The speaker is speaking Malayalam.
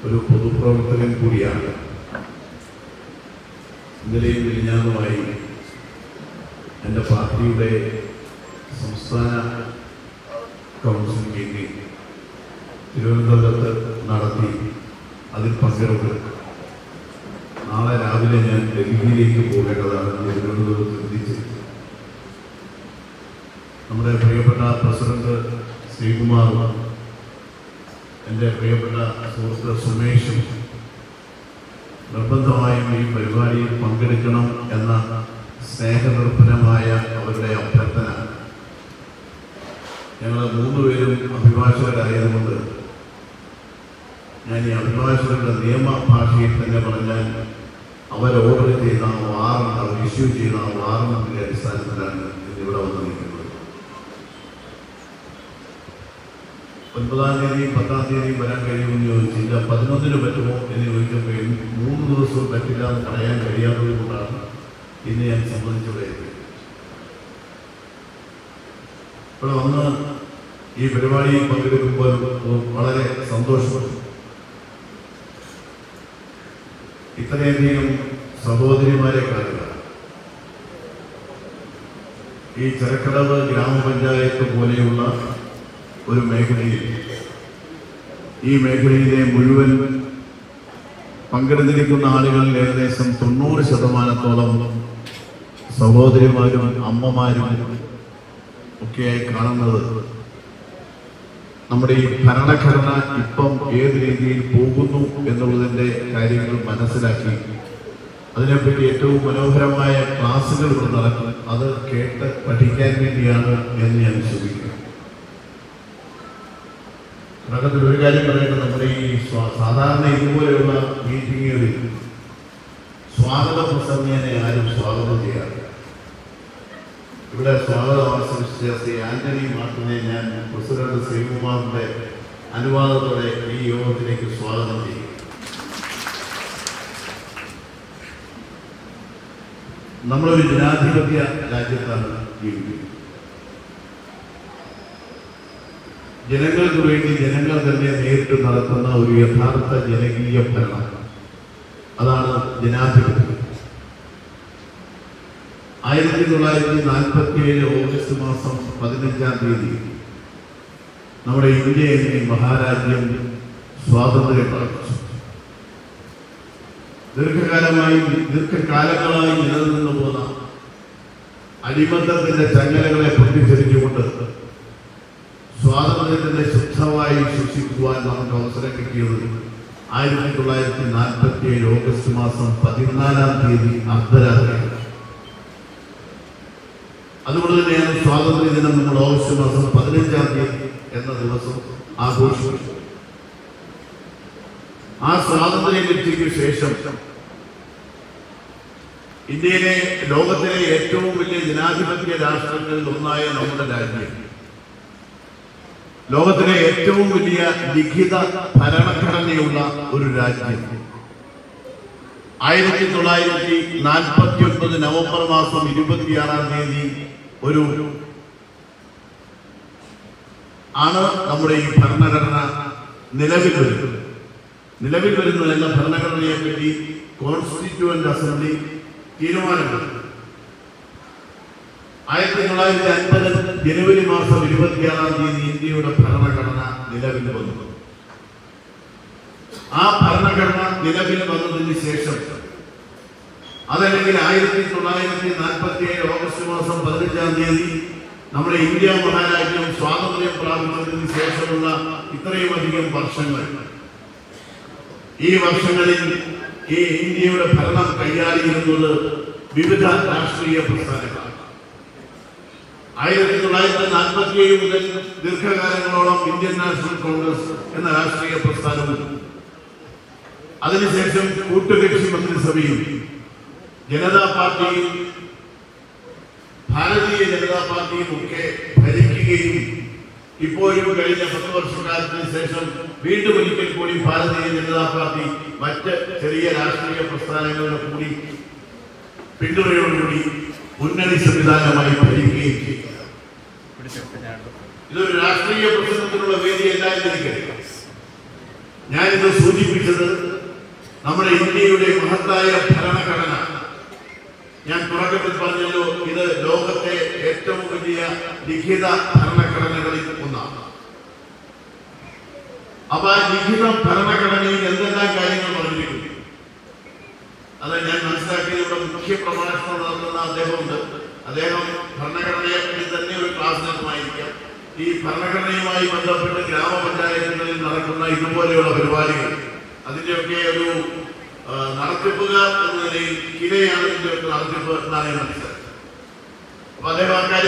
ഒരു പൊതുപ്രവർത്തകൻ കൂടിയാണ് ഇന്നലെയും വിരിഞ്ഞാന്നുമായി എൻ്റെ പാർട്ടിയുടെ സംസ്ഥാന കൗൺസിൽ മീറ്റിംഗ് തിരുവനന്തപുരത്ത് നടത്തി അതിൽ പങ്കെടുത്ത് നാളെ രാവിലെ ഞാൻ ഡൽഹിയിലേക്ക് പോകേണ്ടതാണ് തിരുവനന്തപുരത്ത് എത്തിച്ച് നമ്മുടെ പ്രിയപ്പെട്ട പ്രസിഡന്റ് ശ്രീകുമാർ എൻ്റെ പ്രിയപ്പെട്ട സുഹൃത്ത് സുമേഷും നിർബന്ധമായും ഈ പരിപാടിയിൽ പങ്കെടുക്കണം എന്ന സ്നേഹനിർഭരമായ അവരുടെ അഭ്യർത്ഥന ഞങ്ങൾ മൂന്നുപേരും അഭിഭാഷകരായതുകൊണ്ട് ഞാൻ ഈ അഭിഭാഷകരുടെ നിയമ ഭാഷയിൽ തന്നെ പറഞ്ഞാൽ അവർ ഓർഡർ ചെയ്ത ആ വാറണ്ട് അവർ ഇഷ്യൂ ചെയ്ത ആ വാറണ്ടിന്റെ അടിസ്ഥാനത്തിലാണ് ഇന്ന് ഇവിടെ വന്ന് നിൽക്കുന്നത് ഒൻപതാം തീയതി പത്താം തീയതി വരാൻ കഴിയുമെന്ന് ചോദിച്ചില്ല പതിനൊന്നിന് പറ്റുമോ എന്ന് ചോദിച്ചപ്പോൾ എനിക്ക് മൂന്ന് ദിവസവും പറ്റില്ല എന്ന് പറയാൻ കഴിയാത്തത് കൊണ്ടാണ് ഇന്ന് ഞാൻ സംബന്ധിച്ചിവിടെ എത്തിയത് ഇവിടെ വന്ന് ഈ പരിപാടിയിൽ പങ്കെടുക്കുമ്പോൾ വളരെ സന്തോഷമുണ്ട് ഇത്രയധികം സഹോദരിമാരെ കാണുക ഈ ചെറുക്കടവ് ഗ്രാമപഞ്ചായത്ത് പോലെയുള്ള ഒരു മേഖലയിൽ ഈ മേഖലയിലെ മുഴുവൻ പങ്കെടുത്തിരിക്കുന്ന ആളുകളിൽ ഏകദേശം തൊണ്ണൂറ് ശതമാനത്തോളം സഹോദരിമാരും അമ്മമാരും ഒക്കെയായി കാണുന്നത് നമ്മുടെ ഈ ഭരണഘടന ഇപ്പം ഏത് രീതിയിൽ പോകുന്നു എന്നുള്ളതിൻ്റെ കാര്യങ്ങൾ മനസ്സിലാക്കി അതിനെപ്പറ്റി ഏറ്റവും മനോഹരമായ ക്ലാസ്സുകൾ ഇവിടെ നടക്കും അത് കേട്ട് പഠിക്കാൻ വേണ്ടിയാണ് എന്ന് ഞാൻ ശ്രമിക്കുന്നു തുടക്കത്തിൽ ഒരു കാര്യം പറയേണ്ടത് നമ്മുടെ ഈ സ്വാ- സാധാരണ ഇതുപോലെയുള്ള മീറ്റിങ്ങുകളിൽ സ്വാഗത പ്രസംഗനെ ആരും സ്വാഗതം ചെയ്യാറില്ല ഇവിടെ സ്വാഗതം ആശംസിച്ച ശ്രീ ആന്റണി മാർട്ടിനെ ഞാൻ പ്രസിഡന്റ് ശ്രീകുമാറിന്റെ അനുവാദത്തോടെ ഈ യോഗത്തിലേക്ക് സ്വാഗതം ചെയ്യും നമ്മളൊരു ജനാധിപത്യ രാജ്യത്താണ് ജീവിക്കുന്നത് ജനങ്ങൾക്ക് വേണ്ടി ജനങ്ങൾ തന്നെ നേരിട്ട് നടത്തുന്ന ഒരു യഥാർത്ഥ ജനകീയ ഭരണം അതാണ് ജനാധിപത്യം ആയിരത്തി തൊള്ളായിരത്തി നാൽപ്പത്തി ഏഴ് ഓഗസ്റ്റ് മാസം പതിനഞ്ചാം തീയതി നമ്മുടെ ഇന്ത്യ എന്നീ മഹാരാജ്യം സ്വാതന്ത്ര്യം പ്രാപിച്ചു ദീർഘകാലമായി ദീർഘകാലങ്ങളായി നിലനിന്നു പോന്ന അടിമത്തത്തിന്റെ ചങ്ങലകളെ പൊട്ടിച്ചെറിഞ്ഞുകൊണ്ട് സ്വാതന്ത്ര്യത്തിന്റെ ശുദ്ധമായി സൂക്ഷിക്കുവാൻ നമുക്ക് അവസരം കിട്ടിയത് ആയിരത്തി തൊള്ളായിരത്തി നാൽപ്പത്തി ഏഴ് ഓഗസ്റ്റ് മാസം പതിനാലാം തീയതി അർദ്ധരാത്രിയാണ് അതുകൊണ്ട് തന്നെയാണ് സ്വാതന്ത്ര്യ ദിനം നമ്മൾ ഓഗസ്റ്റ് മാസം പതിനഞ്ചാം തീയതി എന്ന ദിവസം ആഘോഷിക്കുന്നത് ആ സ്വാതന്ത്ര്യ ലബ്ധിക്ക് ശേഷം ഇന്ത്യയിലെ ലോകത്തിലെ ഏറ്റവും വലിയ ജനാധിപത്യ രാഷ്ട്രങ്ങളിൽ ഒന്നായ നമ്മുടെ രാജ്യം ലോകത്തിലെ ഏറ്റവും വലിയ ലിഖിത ഭരണഘടനയുള്ള ഒരു രാജ്യം ആയിരത്തി തൊള്ളായിരത്തി നാൽപ്പത്തി ഒൻപത് നവംബർ മാസം ഇരുപത്തിയാറാം തീയതി ഒരു ആണ് നമ്മുടെ ഈ ഭരണഘടന നിലവിൽ വരുന്നത് നിലവിൽ വരുന്ന എന്ന ഭരണഘടനയെ പറ്റി കോൺസ്റ്റിറ്റ്യൂവന്റ് അസംബ്ലി തീരുമാനമെടുത്തു ആയിരത്തി തൊള്ളായിരത്തി അൻപത് ജനുവരി മാസം ഇരുപത്തിയാറാം തീയതി ഇന്ത്യയുടെ ഭരണഘടന നിലവിൽ വന്നു ആ ഭരണഘടന നിലവിൽ വന്നതിന് ശേഷം അതല്ലെങ്കിൽ ആയിരത്തി തൊള്ളായിരത്തി നാൽപ്പത്തി ഏഴ് ഓഗസ്റ്റ് മാസം പതിനഞ്ചാം തീയതി നമ്മുടെ ഇന്ത്യ മഹാരാജ്യം സ്വാതന്ത്ര്യം പ്രാപിച്ചതിന് ശേഷമുള്ള ഇത്രയും അധികം വർഷങ്ങൾ ഈ വർഷങ്ങളിൽ ഈ ഇന്ത്യയുടെ ഭരണം കൈയാളിയിരുന്നത് വിവിധ രാഷ്ട്രീയ പ്രസ്ഥാനങ്ങളാണ് ആയിരത്തി തൊള്ളായിരത്തി നാൽപ്പത്തി ഏഴ് മുതൽ ദീർഘകാലങ്ങളോളം ഇന്ത്യൻ നാഷണൽ കോൺഗ്രസ് എന്ന രാഷ്ട്രീയ പ്രസ്ഥാനവും അതിനുശേഷം കൂട്ടുകക്ഷി മന്ത്രിസഭയും ജനതാ പാർട്ടിയും ഭാരതീയ ജനതാ പാർട്ടിയും ഒക്കെ ഭരിക്കുകയും ഇപ്പോഴും കഴിഞ്ഞ പത്ത് വർഷക്കാലത്തിന് ശേഷം വീണ്ടും ഒരിക്കൽ കൂടി ഭാരതീയ ജനതാ പാർട്ടി മറ്റ് ചെറിയ രാഷ്ട്രീയ പ്രസ്ഥാനങ്ങളുടെ കൂടി പിന്തുണയോടുകൂടി മുന്നണി സംവിധാനമായി ഭരിക്കുകയും ചെയ്യും ഇതൊരു രാഷ്ട്രീയ പ്രശ്നത്തിനുള്ള വേദിയല്ല എന്നിരിക്കട്ടെ ഞാനിത് സൂചിപ്പിച്ചത് നമ്മുടെ ഇന്ത്യയുടെ മഹത്തായ ഭരണഘടന ഞാൻ തുടക്കത്തിൽ പറഞ്ഞല്ലോ ഇത് ലോകത്തെ ഏറ്റവും വലിയ ലിഖിത ഭരണഘടനകളിൽ ഒന്നാണ് അപ്പൊ ആ ലിഖിത ഭരണഘടനയിൽ എന്തെല്ലാം കാര്യങ്ങൾ പറഞ്ഞിരിക്കുന്നു അത് ഞാൻ മനസ്സിലാക്കിയത് ഇവിടെ മുഖ്യ പ്രഭാഷണം നടത്തുന്ന അദ്ദേഹമുണ്ട് അദ്ദേഹം ഭരണഘടനയെ പറ്റി തന്നെ ഒരു ക്ലാസ് നടത്തുമായിരിക്കാം ഈ ഭരണഘടനയുമായി ബന്ധപ്പെട്ട് ഗ്രാമപഞ്ചായത്തുകളിൽ നടക്കുന്ന ഇതുപോലെയുള്ള പരിപാടികൾ അതിന്റെയൊക്കെ ഒരു ആ, നടത്തിപ്പുകാർ എന്ന നിലയിൽ കിരയാണ് ഇതിന്റെയൊക്കെ നടത്തിപ്പ് എന്നാണ് ഞാൻ മനസ്സിലാക്കുന്നത് അപ്പൊ അദ്ദേഹം ആ കാര്യം